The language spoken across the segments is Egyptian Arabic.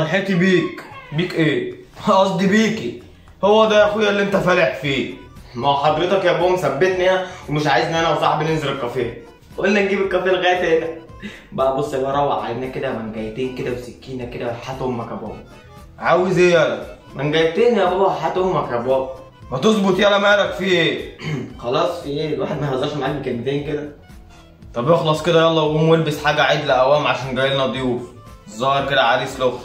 فرحتي بيك بيك ايه قصدي بيكي هو ده يا اخويا اللي انت فالح فيه ما هو حضرتك يا بابا مثبتني هنا ومش عايزني انا وصاحبي ننزل الكافيه قلنا نجيب الكافيه لغايه هنا بقى بص يا روق علينا كده منجايتين كده وسكينه كده وحات امك يا بابا عاوز ايه يالا منجايتين يا بابا حات امك يا بابا ما تظبط يالا مالك في ايه خلاص في ايه الواحد ما يهزرش معاك بكلمتين كده طب اخلص كده يلا وقوم والبس حاجه عدله قوام عشان جاي لنا ضيوف الظاهر كده عريس لاختك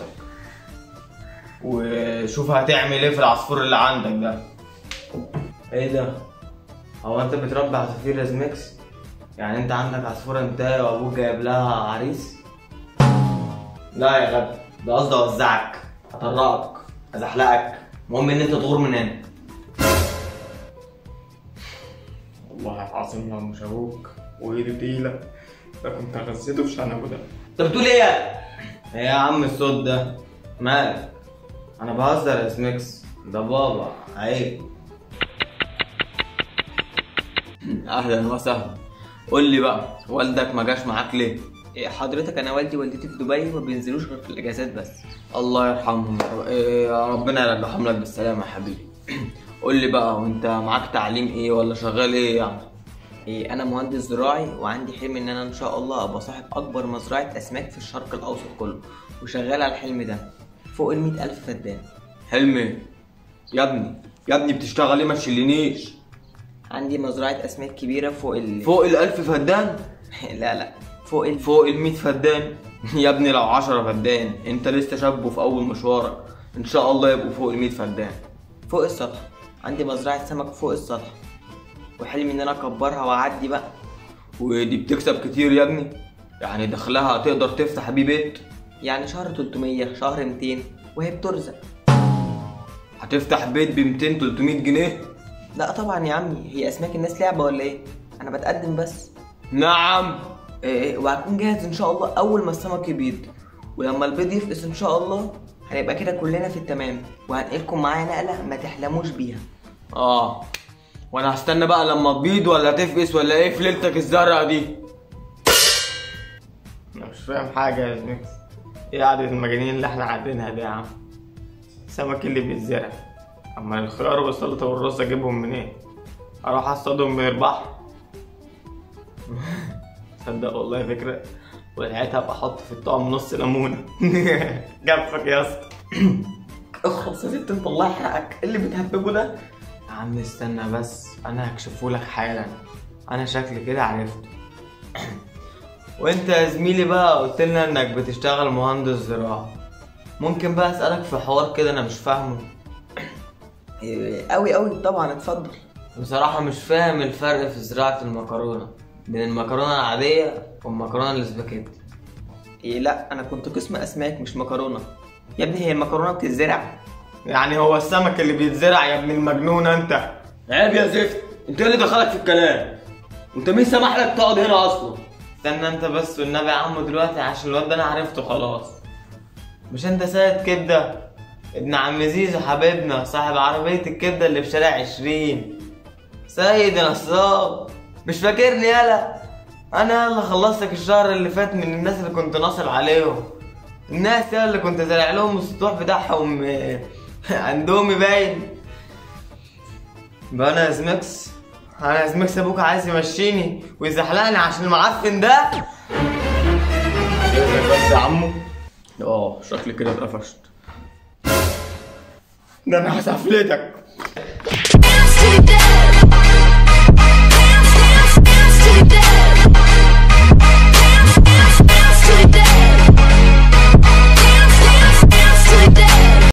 وشوف هتعمل ايه في العصفور اللي عندك ده ايه ده هو انت بتربي عصافير يا زميكس يعني انت عندك عصفوره انت وابوك جايب لها عريس لا يا غبي ده قصدي اوزعك اطرقك ازحلقك المهم ان انت تغور من هنا والله العظيم لو مش ابوك وايدي تقيله ده كنت غزيته في شنبه ده انت بتقول ايه يا ايه يا عم الصوت ده مالك انا بهزر يا سميكس ده بابا عيب اهلا وسهلا قول لي بقى والدك ما جاش معاك ليه إيه حضرتك انا والدي ووالدتي في دبي ما بينزلوش غير في الاجازات بس الله يرحمهم يا رب- إيه يا ربنا يرجعهم لك بالسلامه يا حبيبي قول لي بقى وانت معاك تعليم ايه ولا شغال ايه يعني إيه انا مهندس زراعي وعندي حلم ان انا ان شاء الله ابقى صاحب اكبر مزرعه اسماك في الشرق الاوسط كله وشغال على الحلم ده فوق ال ألف فدان حلمي يا ابني يا ابني بتشتغل ايه ما تشيلنيش عندي مزرعه اسماك كبيره فوق ال فوق الألف فدان لا لا فوق ال فوق ال 100 فدان يا ابني لو 10 فدان انت لسه شاب وفي اول مشوارك ان شاء الله يبقوا فوق ال 100 فدان فوق السطح عندي مزرعه سمك فوق السطح وحلمي ان انا اكبرها واعدي بقى ودي بتكسب كتير يا ابني يعني دخلها تقدر تفتح بيه بيت يعني شهر 300 شهر 200 وهي بترزق هتفتح بيت ب 200 300 جنيه لا طبعا يا عمي هي اسماك الناس لعبه ولا ايه انا بتقدم بس نعم إيه وهكون جاهز ان شاء الله اول ما السمك يبيض ولما البيض يفقس ان شاء الله هنبقى كده كلنا في التمام وهنقلكم معايا نقله ما تحلموش بيها اه وانا هستنى بقى لما تبيض ولا تفقس ولا ايه في ليلتك الزرقاء دي انا مش فاهم حاجه يا زميكس ايه قعدة المجانين اللي احنا قاعدينها دي يا عم السمك اللي بيتزرع اما الخيار والسلطه والرز اجيبهم منين اروح اصطادهم من البحر تصدق والله فكره ولقيتها ابقى احط في الطعم نص ليمونه جفك يا اسطى اخلص يا ست انت الله يحرقك إيه اللي بتهببه ده يا عم استنى بس انا هكشفهولك حالا انا شكلي كده عرفت وانت يا زميلي بقى قلت لنا انك بتشتغل مهندس زراعة ممكن بقى اسألك في حوار كده انا مش فاهمه إيه قوي قوي طبعا اتفضل بصراحة مش فاهم الفرق في زراعة المكرونة بين المكرونة العادية والمكرونة الاسباجيتي إيه لا انا كنت قسم اسماك مش مكرونه يا ابني هي المكرونه بتتزرع يعني هو السمك اللي بيتزرع يا ابن المجنون انت عيب يا زفت انت إيه اللي دخلك في الكلام انت مين سمح لك تقعد هنا اصلا استنى انت بس والنبي يا عم دلوقتي عشان الواد ده انا عرفته خلاص مش انت سيد كبده ابن عم زيزو حبيبنا صاحب عربيه الكبده اللي في شارع عشرين سيد نصاب مش فاكرني يالا انا يلا خلصتك الشهر اللي فات من الناس اللي كنت ناصب عليهم الناس يالا اللي كنت زارع لهم السطوح بتاعهم آه، عندهم باين بقى انا يا زميكس انا يا زميكس ابوك عايز يمشيني ويزحلقني عشان المعفن ده بس يا عمو اه شكلي كده اتقفشت ده انا هسفلتك